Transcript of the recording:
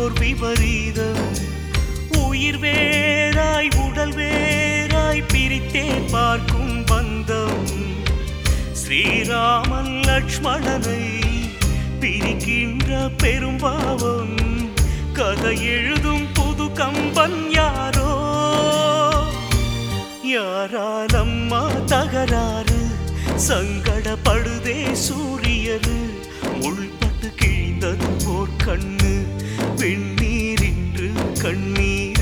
ஓர் விபரீதம் உயிர் வேறாய் உடல் வேறாய் பிரித்தே பார்க்கும் பந்தம் ஸ்ரீராமன் லக்ஷ்மணனை பிரிக்கின்ற பெரும்பாவம் கதை எழுதும் புது கம்பன் யாரோ யாரால் அம்மா தகராறு சங்கடப்படுதே சூரியரு உள்பட்டு கிழிந்தது போர் கண்ணு வெந்நீர் இன்று கண்ணீர்